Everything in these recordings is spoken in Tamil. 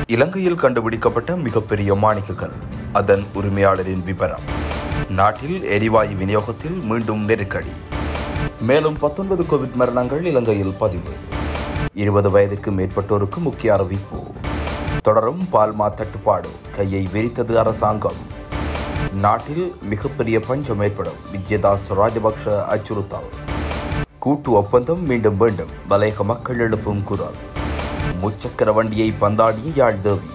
இலங்கையில் கண்டுபிடிக்கப்பட்ட மிகப்பெரிய மாணிக்கக்கல் அதன் உரிமையாளரின் விவரம் நாட்டில் எரிவாயு விநியோகத்தில் மீண்டும் நெருக்கடி மேலும் பத்தொன்பது கோவிட் மரணங்கள் இலங்கையில் பதிவு இருபது வயதிற்கு மேற்பட்டோருக்கு முக்கிய அறிவிப்பு தொடரும் பால்மா தட்டுப்பாடு கையை விரித்தது அரசாங்கம் நாட்டில் மிகப்பெரிய பஞ்சம் ஏற்படும் விஜயதாஸ் ராஜபக்ஷ அச்சுறுத்தல் கூட்டு ஒப்பந்தம் மீண்டும் வேண்டும் மலையக மக்கள் எழுப்பும் குரல் முச்சக்கர வண்டியை பந்தாடிய யாழ் தேவி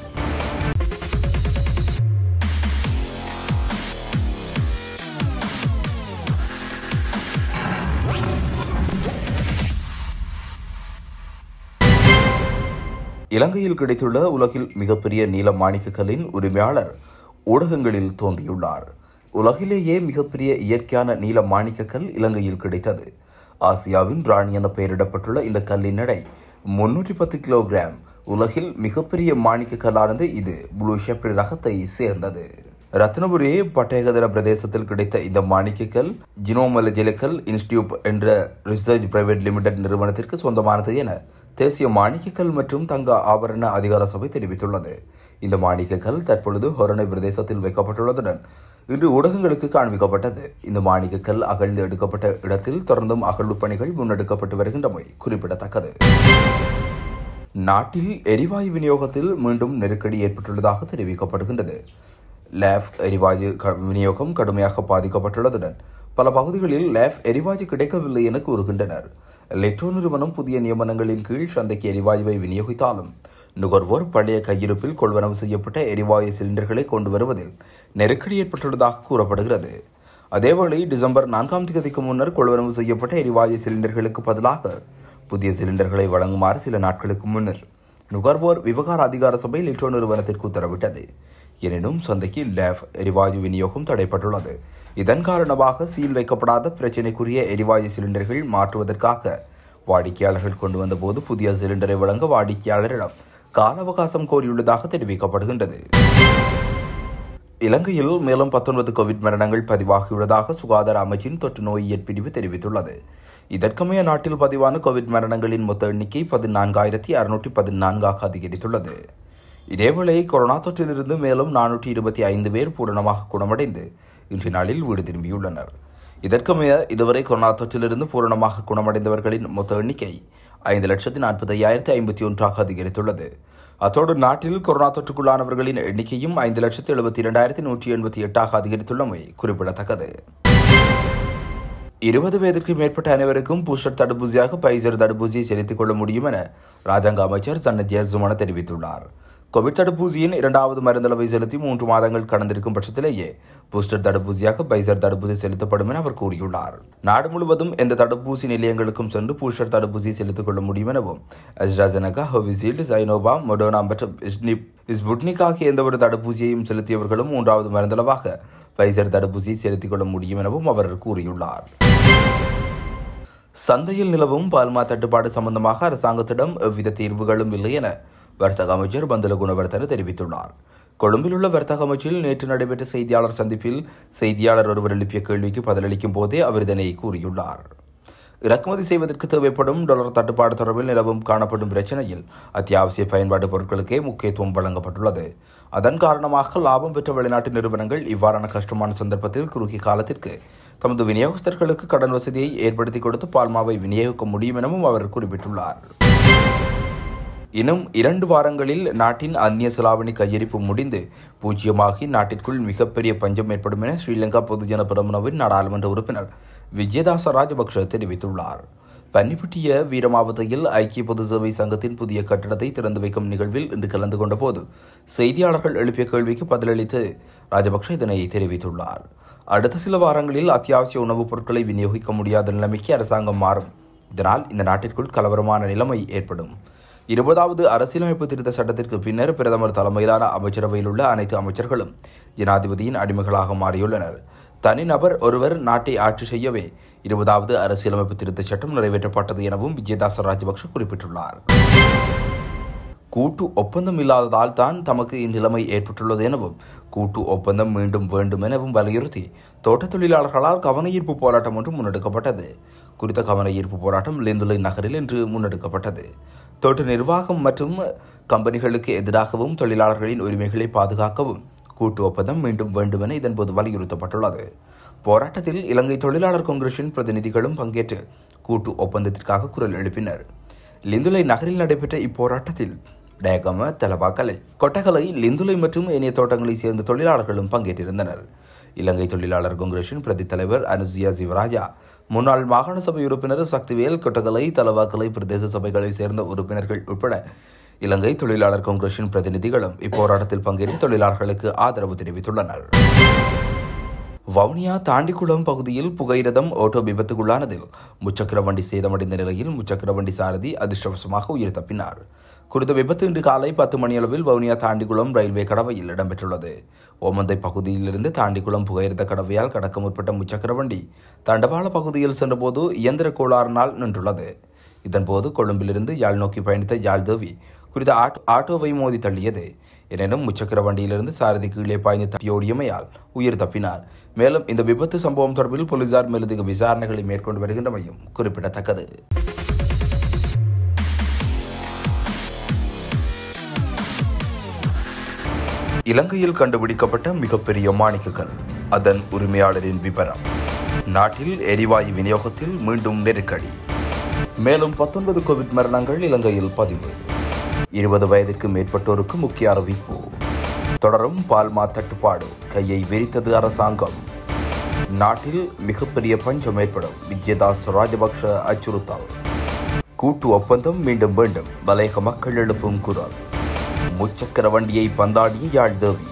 இலங்கையில் கிடைத்துள்ள உலகில் மிகப்பெரிய நீல மாணிக்கக்கல்லின் உரிமையாளர் ஊடகங்களில் தோன்றியுள்ளார் உலகிலேயே மிகப்பெரிய இயற்கையான நீல மாணிக்கக்கல் இலங்கையில் கிடைத்தது ஆசியாவின் ராணி என பெயரிடப்பட்டுள்ள இந்த கல்லின் எடை முன்னூற்றி பத்து கிலோகிராம் உலகில் மிகப்பெரிய மாணிக்க கல்லானது இது ப்ளூ ஷெப்ரி ரகத்தை சேர்ந்தது ரத்னபுரி பட்டயகதர பிரதேசத்தில் கிடைத்த இந்த மாணிக்கக்கல் ஜினோமலஜிலிக்கல் இன்ஸ்டிடியூட் என்ற ரிசர்ச் பிரைவேட் லிமிடெட் நிறுவனத்திற்கு சொந்தமானது என தேசிய மாணிக்கக்கல் மற்றும் தங்க ஆபரண அதிகார சபை தெரிவித்துள்ளது இந்த மாணிக்கக்கல் தற்பொழுது ஹொரணை பிரதேசத்தில் வைக்கப்பட்டுள்ளதுடன் இன்று ஊடகங்களுக்கு காண்பிக்கப்பட்டது இந்த மாணிக்கக்கல் அகழ்ந்து எடுக்கப்பட்ட இடத்தில் தொடர்ந்தும் அகழ்வு பணிகள் முன்னெடுக்கப்பட்டு வருகின்றமை குறிப்பிடத்தக்கது நாட்டில் எரிவாயு விநியோகத்தில் மீண்டும் நெருக்கடி ஏற்பட்டுள்ளதாக தெரிவிக்கப்படுகின்றது லேஃப் எரிவாயு க- விநியோகம் கடுமையாக பாதிக்கப்பட்டுள்ளதுடன் பல பகுதிகளில் லேஃப் எரிவாயு கிடைக்கவில்லை என கூறுகின்றனர் லெட்டோ நிறுவனம் புதிய நியமனங்களின் கீழ் சந்தைக்கு எரிவாயுவை விநியோகித்தாலும் நுகர்வோர் பழைய கையிருப்பில் கொள்வனவு செய்யப்பட்ட எரிவாயு சிலிண்டர்களை கொண்டு வருவதில் நெருக்கடி ஏற்பட்டுள்ளதாக கூறப்படுகிறது அதேவேளை டிசம்பர் நான்காம் தேதிக்கு முன்னர் கொள்வனவு செய்யப்பட்ட எரிவாயு சிலிண்டர்களுக்கு பதிலாக புதிய சிலிண்டர்களை வழங்குமாறு சில நாட்களுக்கு முன்னர் நுகர்வோர் விவகார அதிகார சபை லிட்டோ நிறுவனத்திற்கு உத்தரவிட்டது எனினும் சந்தைக்கு லேப் எரிவாயு விநியோகம் தடைப்பட்டுள்ளது இதன் காரணமாக சீல் வைக்கப்படாத பிரச்சினைக்குரிய எரிவாயு சிலிண்டர்கள் மாற்றுவதற்காக வாடிக்கையாளர்கள் கொண்டு வந்தபோது புதிய சிலிண்டரை வழங்க வாடிக்கையாளரிடம் கால அவகாசம் கோரியுள்ளதாக தெரிவிக்கப்படுகின்றது இலங்கையில் மேலும் பத்தொன்பது கோவிட் மரணங்கள் பதிவாகியுள்ளதாக சுகாதார அமைச்சின் தொற்று நோயியல் பிரிவு தெரிவித்துள்ளது இதற்கமைய நாட்டில் பதிவான கோவிட் மரணங்களின் மொத்த எண்ணிக்கை பதினான்காயிரத்தி அறுநூற்றி பதினான்காக அதிகரித்துள்ளது இதேவேளை கொரோனா தொற்றிலிருந்து மேலும் நானூற்றி இருபத்தி ஐந்து பேர் பூரணமாக குணமடைந்து இன்றைய நாளில் வீடு திரும்பியுள்ளனர் இதற்கமைய இதுவரை கொரோனா தொற்றிலிருந்து பூரணமாக குணமடைந்தவர்களின் மொத்த எண்ணிக்கை ஐந்து லட்சத்தி நாற்பத்தி ஐயாயிரத்தி ஐம்பத்தி ஒன்றாக அதிகரித்துள்ளது அத்தோடு நாட்டில் கொரோனா தொற்றுக்குள்ளானவர்களின் எண்ணிக்கையும் ஐந்து லட்சத்தி எழுபத்தி இரண்டாயிரத்தி நூற்றி எண்பத்தி எட்டாக அதிகரித்துள்ளமை குறிப்பிடத்தக்கது இருபது வயதிற்கு மேற்பட்ட அனைவருக்கும் பூஸ்டர் தடுப்பூசியாக பைசர் தடுப்பூசியை செலுத்திக் கொள்ள முடியும் என ராஜாங்க அமைச்சர் சன்னத் ஜெயசுமன தெரிவித்துள்ளார் கோவிட் தடுப்பூசியின் இரண்டாவது மருந்தளவை செலுத்தி மூன்று மாதங்கள் கடந்திருக்கும் பட்சத்திலேயே பூஸ்டர் தடுப்பூசியாக பைசர் தடுப்பூசி செலுத்தப்படும் என அவர் கூறியுள்ளார் நாடு முழுவதும் எந்த தடுப்பூசி நிலையங்களுக்கும் சென்று பூஸ்டர் தடுப்பூசி செலுத்திக் கொள்ள முடியும் எனவும் அஸ்ட்ராஜெனகா ஹோவிசீல்டு சைனோவா மொடோனா மற்றும் ஸ்னிப் ஸ்புட்னிக் ஆகிய எந்தவொரு தடுப்பூசியையும் செலுத்தியவர்களும் மூன்றாவது மருந்தளவாக பைசர் தடுப்பூசியை செலுத்திக் கொள்ள முடியும் எனவும் அவர் கூறியுள்ளார் சந்தையில் நிலவும் பால்மா தட்டுப்பாடு சம்பந்தமாக அரசாங்கத்திடம் எவ்வித தீர்வுகளும் இல்லை என வர்த்தக அமைச்சர் பந்துல குணவர்த்தன தெரிவித்துள்ளார் கொழும்பில் உள்ள வர்த்தக அமைச்சில் நேற்று நடைபெற்ற செய்தியாளர் சந்திப்பில் செய்தியாளர் ஒருவர் எழுப்பிய கேள்விக்கு பதிலளிக்கும் போதே அவர் இதனை கூறியுள்ளார் இறக்குமதி செய்வதற்கு தேவைப்படும் டாலர் தட்டுப்பாடு தொடர்பில் நிலவும் காணப்படும் பிரச்சனையில் அத்தியாவசிய பயன்பாடு பொருட்களுக்கே முக்கியத்துவம் வழங்கப்பட்டுள்ளது அதன் காரணமாக லாபம் பெற்ற வெளிநாட்டு நிறுவனங்கள் இவ்வாறான கஷ்டமான சந்தர்ப்பத்தில் குறுகிய காலத்திற்கு தமது விநியோகஸ்தர்களுக்கு கடன் வசதியை ஏற்படுத்தி கொடுத்து பால்மாவை விநியோகிக்க முடியும் எனவும் அவர் குறிப்பிட்டுள்ளார் இன்னும் இரண்டு வாரங்களில் நாட்டின் அந்நிய செலாவணி கையிருப்பு முடிந்து பூஜ்ஜியமாகி நாட்டிற்குள் மிகப்பெரிய பஞ்சம் ஏற்படும் என ஸ்ரீலங்கா பொதுஜன பிரமுனவின் நாடாளுமன்ற உறுப்பினர் விஜயதாச ராஜபக்ஷ தெரிவித்துள்ளார் பன்னிப்பட்டிய வீரமாவத்தையில் ஐக்கிய பொது சேவை சங்கத்தின் புதிய கட்டடத்தை திறந்து வைக்கும் நிகழ்வில் இன்று கலந்து கொண்டபோது செய்தியாளர்கள் எழுப்பிய கேள்விக்கு பதிலளித்து ராஜபக்ஷ இதனை தெரிவித்துள்ளார் அடுத்த சில வாரங்களில் அத்தியாவசிய உணவுப் பொருட்களை விநியோகிக்க முடியாத நிலைமைக்கு அரசாங்கம் மாறும் இதனால் இந்த நாட்டிற்குள் கலவரமான நிலைமை ஏற்படும் இருபதாவது அரசியலமைப்பு திருத்த சட்டத்திற்கு பின்னர் பிரதமர் தலைமையிலான அமைச்சரவையில் உள்ள அனைத்து அமைச்சர்களும் ஜனாதிபதியின் அடிமைகளாக மாறியுள்ளனர் தனிநபர் ஒருவர் நாட்டை ஆட்சி செய்யவே இருபதாவது அரசியலமைப்பு திருத்த சட்டம் நிறைவேற்றப்பட்டது எனவும் விஜயதாச ராஜபக்ஷ குறிப்பிட்டுள்ளார் கூட்டு ஒப்பந்தம் இல்லாததால் தான் தமக்கு இந்நிலைமை ஏற்பட்டுள்ளது எனவும் கூட்டு ஒப்பந்தம் மீண்டும் வேண்டும் எனவும் வலியுறுத்தி தோட்டத் தொழிலாளர்களால் கவனஈர்ப்பு போராட்டம் ஒன்று முன்னெடுக்கப்பட்டது குறித்த கவன ஈர்ப்பு போராட்டம் லிந்துலை நகரில் இன்று முன்னெடுக்கப்பட்டது தொட்டு நிர்வாகம் மற்றும் கம்பெனிகளுக்கு எதிராகவும் தொழிலாளர்களின் உரிமைகளை பாதுகாக்கவும் கூட்டு ஒப்பந்தம் மீண்டும் வேண்டும் என இதன்போது வலியுறுத்தப்பட்டுள்ளது போராட்டத்தில் இலங்கை தொழிலாளர் காங்கிரசின் பிரதிநிதிகளும் பங்கேற்று கூட்டு ஒப்பந்தத்திற்காக குரல் எழுப்பினர் லிந்துலை நகரில் நடைபெற்ற இப்போராட்டத்தில் டேகம தலவாக்கலை கொட்டகலை லிந்துலை மற்றும் ஏனைய தோட்டங்களைச் சேர்ந்த தொழிலாளர்களும் பங்கேற்றிருந்தனர் இலங்கை தொழிலாளர் காங்கிரசின் பிரதி தலைவர் அனுசியா சிவராஜா முன்னாள் மாகாண சபை உறுப்பினர் சக்திவேல் கொட்டகலை தலவாக்கலை பிரதேச சபைகளைச் சேர்ந்த உறுப்பினர்கள் உட்பட இலங்கை தொழிலாளர் காங்கிரசின் பிரதிநிதிகளும் இப்போராட்டத்தில் பங்கேற்று தொழிலாளர்களுக்கு ஆதரவு தெரிவித்துள்ளனர் வவுனியா தாண்டிக்குளம் பகுதியில் புகையிரதம் ஓட்டோ விபத்துக்குள்ளானதில் முச்சக்கர வண்டி சேதமடைந்த நிலையில் முச்சக்கர வண்டி சாரதி அதிர்ஷ்டவசமாக உயிர் தப்பினார் குறித்த விபத்து இன்று காலை பத்து மணியளவில் வவுனியா தாண்டிக்குளம் ரயில்வே கடவையில் இடம்பெற்றுள்ளது ஓமந்தை பகுதியிலிருந்து தாண்டிக்குளம் புகையிரத கடவையால் கடக்க முற்பட்ட முச்சக்கர வண்டி தண்டவாள பகுதியில் சென்றபோது இயந்திர கோளாறினால் நின்றுள்ளது இதன்போது கொழும்பிலிருந்து யாழ் நோக்கி பயணித்த யாழ் தேவி குறித்த ஆட்- ஆட்டோவை மோதி தள்ளியது எனினும் முச்சக்கர வண்டியிலிருந்து சாரதி கீழே பாய்ந்து தப்பியோடியமையால் உயிர் தப்பினார் மேலும் இந்த விபத்து சம்பவம் தொடர்பில் போலீசார் மேலதிக விசாரணைகளை மேற்கொண்டு வருகின்றமையும் குறிப்பிடத்தக்கது இலங்கையில் கண்டுபிடிக்கப்பட்ட மிகப்பெரிய மாணிக்கக்கல் அதன் உரிமையாளரின் விபரம் நாட்டில் எரிவாயு விநியோகத்தில் மீண்டும் நெருக்கடி மேலும் பத்தொன்பது கோவிட் மரணங்கள் இலங்கையில் பதிவு இருபது வயதிற்கு மேற்பட்டோருக்கு முக்கிய அறிவிப்பு தொடரும் பால்மா தட்டுப்பாடு கையை விரித்தது அரசாங்கம் நாட்டில் மிகப்பெரிய பஞ்சம் ஏற்படும் விஜயதாஸ் ராஜபக்ஷ அச்சுறுத்தல் கூட்டு ஒப்பந்தம் மீண்டும் வேண்டும் மலையக மக்கள் எழுப்பும் குரல் முச்சக்கர வண்டியை பந்தாடிய யாழ் தேவி